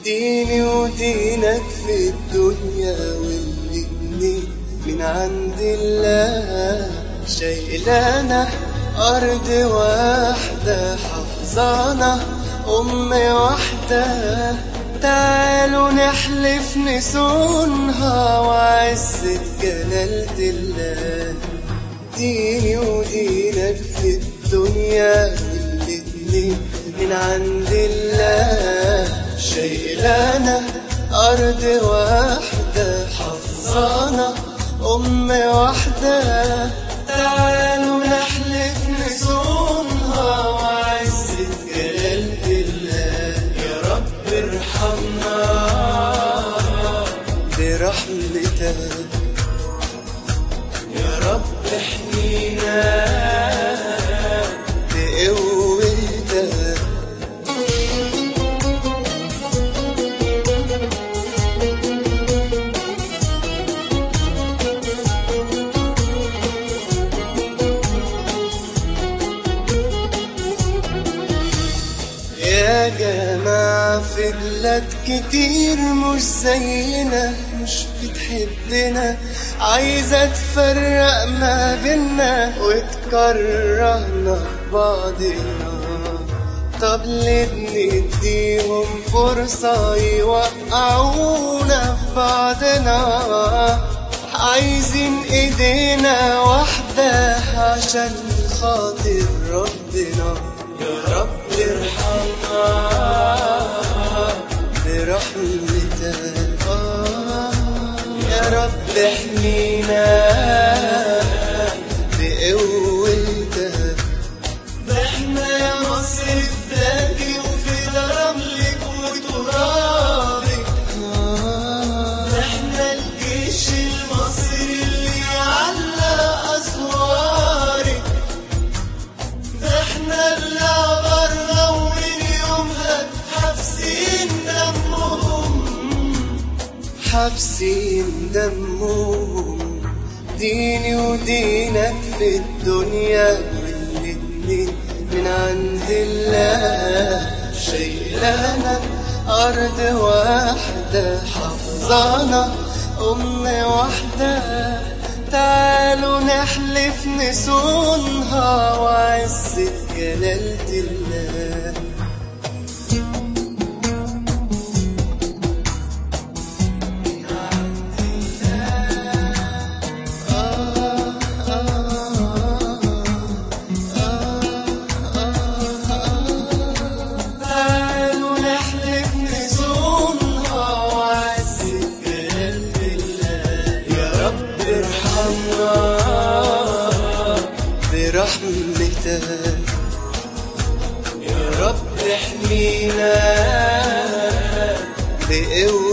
ديني ودينك في الدنيا والاتنين من عند الله شايلانا أرض واحدة حفظانا أم واحدة تعالوا نحلف نسونها وعزة جلالة الله ديني ودينك في الدنيا والاتنين من عند الله شايلانا أرض واحدة حفظانا أم واحدة تعالوا نحلف نسونها وعزة جلالة الله يا رب ارحمنا برحمتك يا رب احمينا بقوتك يا جماعة في بلاد كتير مش زينا مش بتحبنا عايزة تفرق ما بينا وتكرهنا في بعضنا طب ليه بنديهم فرصة يوقعونا في بعضنا عايزين ايدينا واحدة عشان خاطر ربنا يا رب ارحمنا برحمتك آه، يا رب احمينا بقوتك ده احنا يا مصر بلادي وفي رملك وترابك ده احنا الجيش المصري اللي علق اسوارك ده احنا اللي عبرنا ومن يومها حابسين دمهم حابسين دمهم ديني ودينك في الدنيا والاتنين من عند الله شايلانا أرض واحدة حفظانا أم واحدة تعالوا نحلف نسونها وعزة جلالة الله تعالوا نحلف نسونها وعزة جلالة الله يا رب ارحمنا برحمتك يا رب احمينا بقوتك